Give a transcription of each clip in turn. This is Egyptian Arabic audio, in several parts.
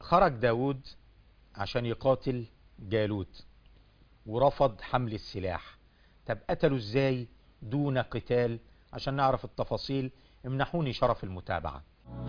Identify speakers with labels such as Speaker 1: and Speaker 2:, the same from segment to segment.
Speaker 1: خرج داود عشان يقاتل جالوت ورفض حمل السلاح طب قتله ازاي دون قتال عشان نعرف التفاصيل امنحوني شرف المتابعة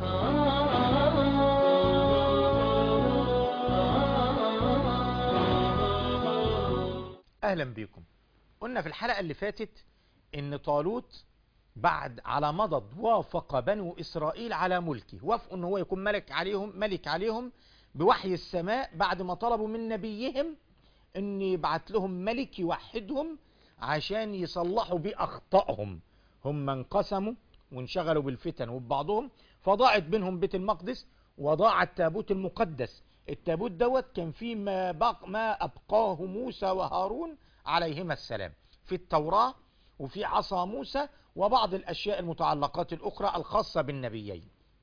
Speaker 1: اهلا بيكم قلنا في الحلقة اللي فاتت ان طالوت بعد على مضض وافق بنو اسرائيل على ملكه وافقوا ان هو يكون ملك عليهم ملك عليهم بوحي السماء بعد ما طلبوا من نبيهم ان يبعت لهم ملك يوحدهم عشان يصلحوا بيه اخطائهم هم انقسموا وانشغلوا بالفتن وببعضهم فضاعت بينهم بيت المقدس وضاع التابوت المقدس التابوت دوت كان فيه ما, بق ما أبقاه موسى وهارون عليهما السلام في التوراة وفي عصا موسى وبعض الأشياء المتعلقات الأخرى الخاصة بالنبيين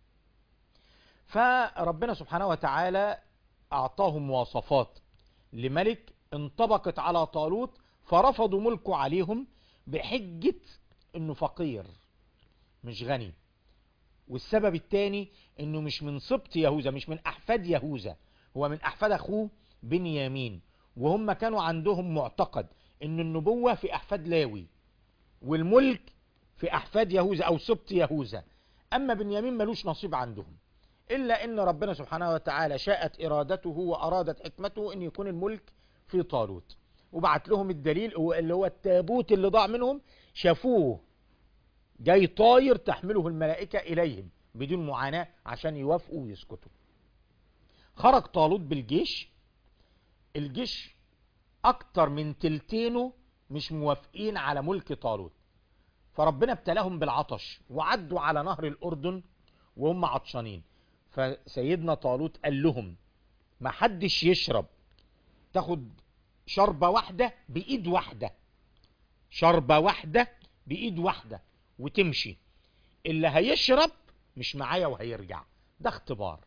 Speaker 1: فربنا سبحانه وتعالى أعطاهم مواصفات لملك انطبقت على طالوت فرفضوا ملكه عليهم بحجة انه فقير مش غني والسبب الثاني انه مش من سبط يهوذا مش من احفاد يهوذا هو من احفاد اخوه بنيامين وهم كانوا عندهم معتقد ان النبوة في احفاد لاوي والملك في احفاد يهوذا او سبط يهوذا اما بنيامين ملوش نصيب عندهم الا ان ربنا سبحانه وتعالى شاءت ارادته وارادت حكمته ان يكون الملك في طالوت وبعت لهم الدليل هو اللي هو التابوت اللي ضاع منهم شافوه جاي طاير تحمله الملائكة إليهم بدون معاناة عشان يوافقوا ويسكتوا خرج طالوت بالجيش الجيش أكتر من تلتينه مش موافقين على ملك طالوت فربنا ابتلاهم بالعطش وعدوا على نهر الأردن وهم عطشانين فسيدنا طالوت قال لهم ما حدش يشرب تاخد شربة واحدة بإيد واحدة شربة واحدة بإيد واحدة وتمشي اللي هيشرب مش معايا وهيرجع ده اختبار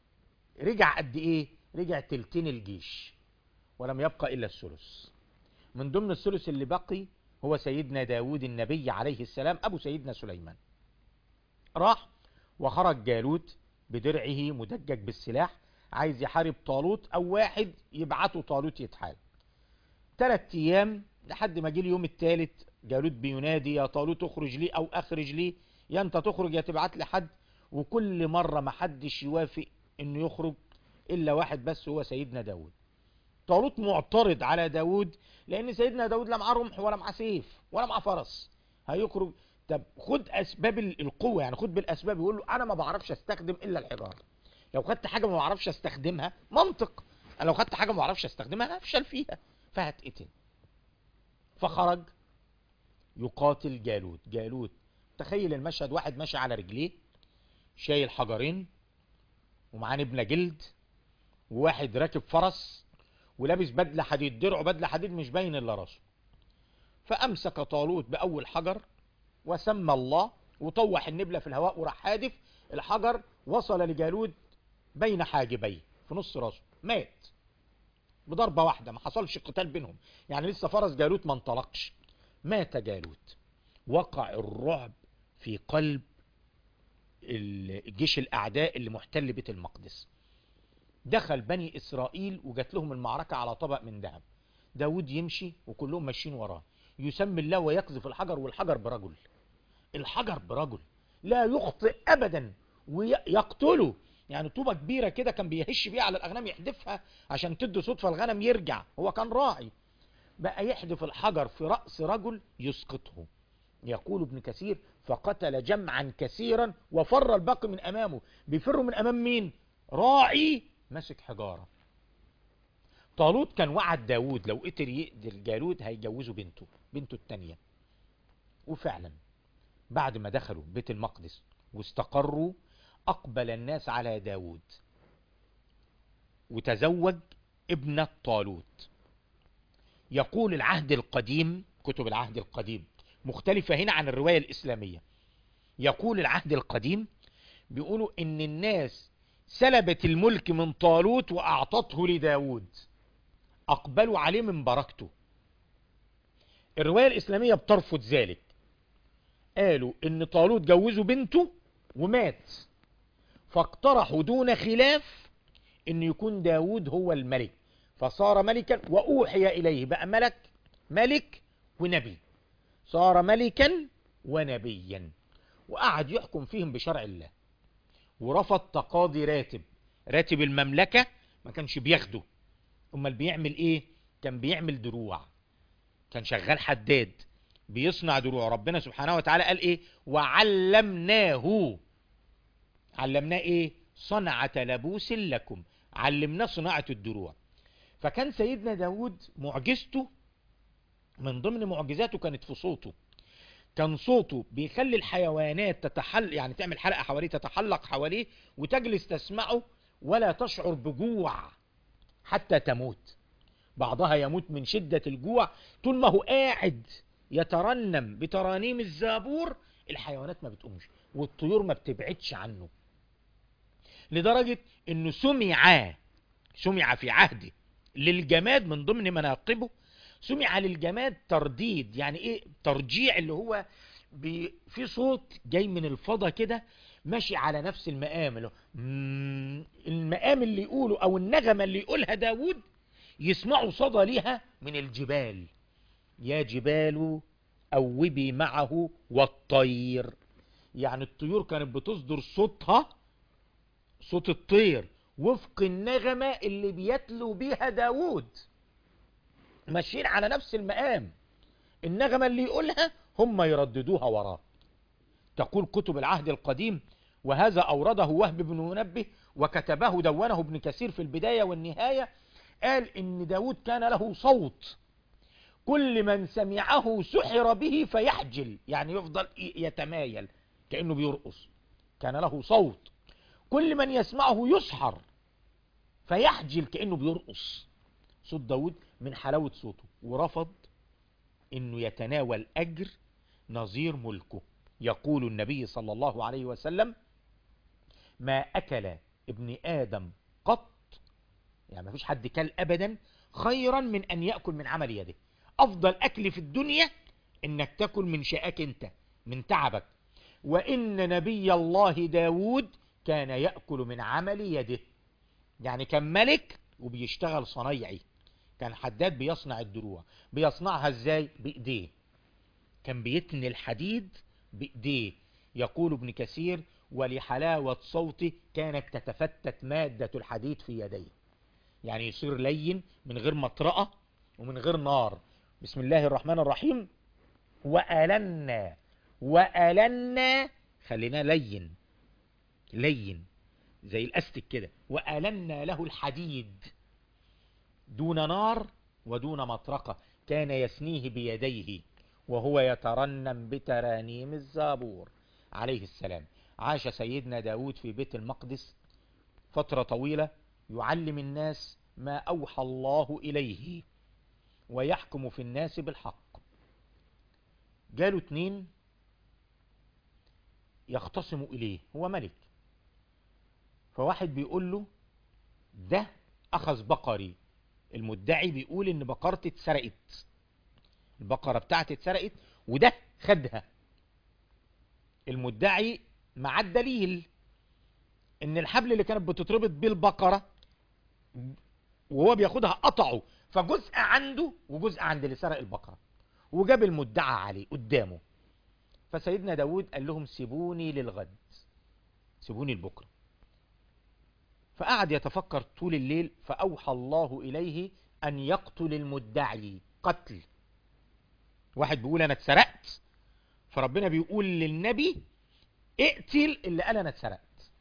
Speaker 1: رجع قد ايه رجع تلتين الجيش ولم يبقى الا الثلث من ضمن الثلث اللي بقي هو سيدنا داود النبي عليه السلام ابو سيدنا سليمان راح وخرج جالوت بدرعه مدجج بالسلاح عايز يحارب طالوت او واحد يبعته طالوت يتحارب ثلاث ايام لحد ما جه اليوم الثالث جالوت بينادي يا طالوت اخرج لي او اخرج لي يا انت تخرج يا تبعت لي حد وكل مرة ما حدش يوافق انه يخرج الا واحد بس هو سيدنا داود طالوت معترض على داود لان سيدنا داود لا معاه رمح ولا معاه سيف ولا معاه فرس هيخرج طب خد اسباب القوة يعني خد بالاسباب يقول له انا ما بعرفش استخدم الا الحجار لو خدت حاجة ما بعرفش استخدمها منطق انا لو خدت حاجة ما بعرفش استخدمها هفشل فيها فهتقتل فخرج يقاتل جالوت جالوت تخيل المشهد واحد ماشي على رجليه شايل حجرين ومعاه نبنة جلد وواحد راكب فرس ولابس بدلة حديد درعه بدلة حديد مش باين الا راسه فامسك طالوت باول حجر وسمى الله وطوح النبلة في الهواء وراح حادف الحجر وصل لجالوت بين حاجبيه في نص راسه مات بضربة واحدة ما حصلش قتال بينهم يعني لسه فرس جالوت ما انطلقش مات جالوت وقع الرعب في قلب الجيش الأعداء اللي محتل بيت المقدس دخل بني إسرائيل وجات لهم المعركة على طبق من ذهب داود يمشي وكلهم ماشيين وراه يسمي الله ويقذف الحجر والحجر برجل الحجر برجل لا يخطئ أبدا ويقتله يعني طوبة كبيرة كده كان بيهش بيها على الأغنام يحدفها عشان تدي صوت فالغنم يرجع هو كان راعي بقى يحدف الحجر في رأس رجل يسقطه يقول ابن كثير فقتل جمعا كثيرا وفر الباقي من أمامه بيفروا من أمام مين راعي ماسك حجارة طالوت كان وعد داود لو قتل يقتل جالوت هيجوزه بنته بنته التانية وفعلا بعد ما دخلوا بيت المقدس واستقروا أقبل الناس على داود وتزوج ابنة طالوت يقول العهد القديم كتب العهد القديم مختلفة هنا عن الرواية الإسلامية يقول العهد القديم بيقولوا إن الناس سلبت الملك من طالوت وأعطته لداود أقبلوا عليه من بركته الرواية الإسلامية بترفض ذلك قالوا إن طالوت جوزوا بنته ومات فاقترحوا دون خلاف ان يكون داود هو الملك فصار ملكا واوحي اليه بقى ملك ملك ونبي صار ملكا ونبيا وقعد يحكم فيهم بشرع الله ورفض تقاضي راتب راتب المملكة ما كانش بياخده امال بيعمل ايه كان بيعمل دروع كان شغال حداد بيصنع دروع ربنا سبحانه وتعالى قال ايه وعلمناه علمناه ايه صنعة لبوس لكم علمناه صناعة الدروع فكان سيدنا داود معجزته من ضمن معجزاته كانت في صوته كان صوته بيخلي الحيوانات تتحل يعني تعمل حلقة حواليه تتحلق حواليه وتجلس تسمعه ولا تشعر بجوع حتى تموت بعضها يموت من شدة الجوع طول ما هو قاعد يترنم بترانيم الزابور الحيوانات ما بتقومش والطيور ما بتبعدش عنه لدرجة انه سمع سمع في عهده للجماد من ضمن مناقبه سمع للجماد ترديد يعني ايه ترجيع اللي هو بي في صوت جاي من الفضا كده ماشي على نفس المقام اللي هو مم، المقام اللي يقوله او النغمة اللي يقولها داود يسمعوا صدى ليها من الجبال يا جبال أوبي معه والطير يعني الطيور كانت بتصدر صوتها صوت الطير وفق النغمة اللي بيتلو بيها داود ماشيين على نفس المقام النغمة اللي يقولها هم يرددوها وراه تقول كتب العهد القديم وهذا أورده وهب بن منبه وكتبه دونه ابن كثير في البداية والنهاية قال إن داود كان له صوت كل من سمعه سحر به فيحجل يعني يفضل يتمايل كأنه بيرقص كان له صوت كل من يسمعه يسحر فيحجل كأنه بيرقص صوت داود من حلاوة صوته ورفض انه يتناول اجر نظير ملكه يقول النبي صلى الله عليه وسلم ما اكل ابن ادم قط يعني ما فيش حد كل ابدا خيرا من ان يأكل من عمل يده افضل اكل في الدنيا انك تاكل من شقاك انت من تعبك وان نبي الله داود كان يأكل من عمل يده يعني كان ملك وبيشتغل صنايعي كان حداد بيصنع الدروع بيصنعها ازاي بايديه كان بيتني الحديد بايديه يقول ابن كثير ولحلاوة صوته كانت تتفتت مادة الحديد في يديه يعني يصير لين من غير مطرقة ومن غير نار بسم الله الرحمن الرحيم وألنا وألنا خلينا لين لين زي الاستك كده وألنا له الحديد دون نار ودون مطرقة كان يسنيه بيديه وهو يترنم بترانيم الزابور عليه السلام عاش سيدنا داود في بيت المقدس فترة طويلة يعلم الناس ما أوحى الله إليه ويحكم في الناس بالحق جاله اتنين يختصموا إليه هو ملك فواحد بيقول له ده أخذ بقري المدعي بيقول ان بقرتي اتسرقت البقرة بتاعتي اتسرقت وده خدها المدعي مع الدليل ان الحبل اللي كانت بتتربط بيه البقرة وهو بياخدها قطعه فجزء عنده وجزء عند اللي سرق البقرة وجاب المدعى عليه قدامه فسيدنا داود قال لهم سيبوني للغد سيبوني لبكره فقعد يتفكر طول الليل فأوحى الله إليه أن يقتل المدعي قتل واحد بيقول أنا اتسرقت فربنا بيقول للنبي اقتل اللي قال أنا اتسرقت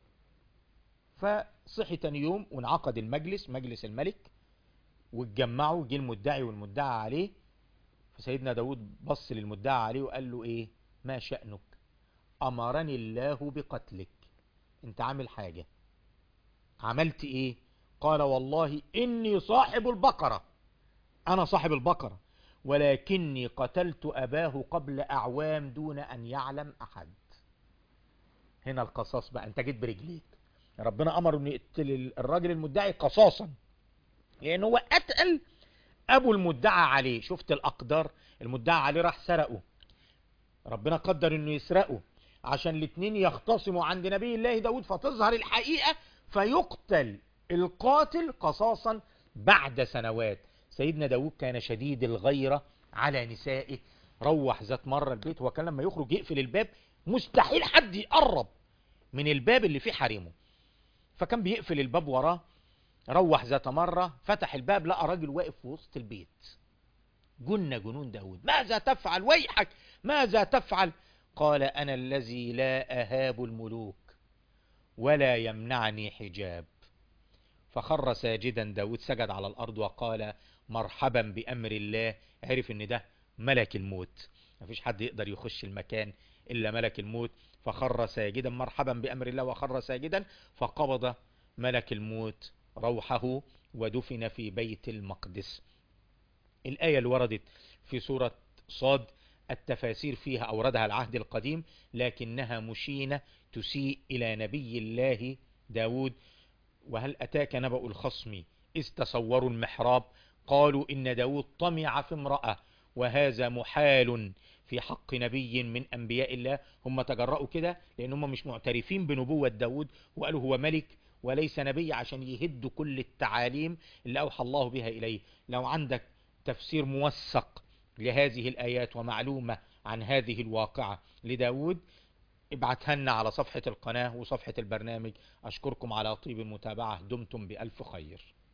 Speaker 1: فصحي تاني يوم وانعقد المجلس مجلس الملك واتجمعوا جه المدعي والمدعى عليه فسيدنا داود بص للمدعى عليه وقال له ايه ما شأنك أمرني الله بقتلك انت عامل حاجة عملت ايه قال والله اني صاحب البقرة انا صاحب البقرة ولكني قتلت اباه قبل اعوام دون ان يعلم احد هنا القصاص بقى انت جيت برجليك ربنا امر انه يقتل الراجل المدعي قصاصا لان هو اتقل ابو المدعى عليه شفت الاقدار المدعى عليه راح سرقه ربنا قدر انه يسرقه عشان الاتنين يختصموا عند نبي الله داود فتظهر الحقيقة فيقتل القاتل قصاصا بعد سنوات سيدنا داود كان شديد الغيرة على نسائه روح ذات مرة البيت وكان لما يخرج يقفل الباب مستحيل حد يقرب من الباب اللي فيه حريمه فكان بيقفل الباب وراه روح ذات مرة فتح الباب لقى راجل واقف في وسط البيت جن جنون داود ماذا تفعل ويحك ماذا تفعل قال أنا الذي لا أهاب الملوك ولا يمنعني حجاب فخر ساجدا داود سجد على الأرض وقال مرحبا بأمر الله عرف ان ده ملك الموت مفيش حد يقدر يخش المكان إلا ملك الموت فخر ساجدا مرحبا بأمر الله وخر ساجدا فقبض ملك الموت روحه ودفن في بيت المقدس الآية اللي وردت في سورة صاد التفاسير فيها أوردها العهد القديم لكنها مشينة تسيء إلى نبي الله داود وهل أتاك نبأ الخصم إذ تصوروا المحراب قالوا إن داود طمع في امرأة وهذا محال في حق نبي من أنبياء الله هم تجرأوا كده لأن هم مش معترفين بنبوة داود وقالوا هو ملك وليس نبي عشان يهدوا كل التعاليم اللي أوحى الله بها إليه لو عندك تفسير موثق لهذه الآيات ومعلومة عن هذه الواقعة لداود ابعتها لنا على صفحة القناة وصفحة البرنامج أشكركم على طيب المتابعة دمتم بألف خير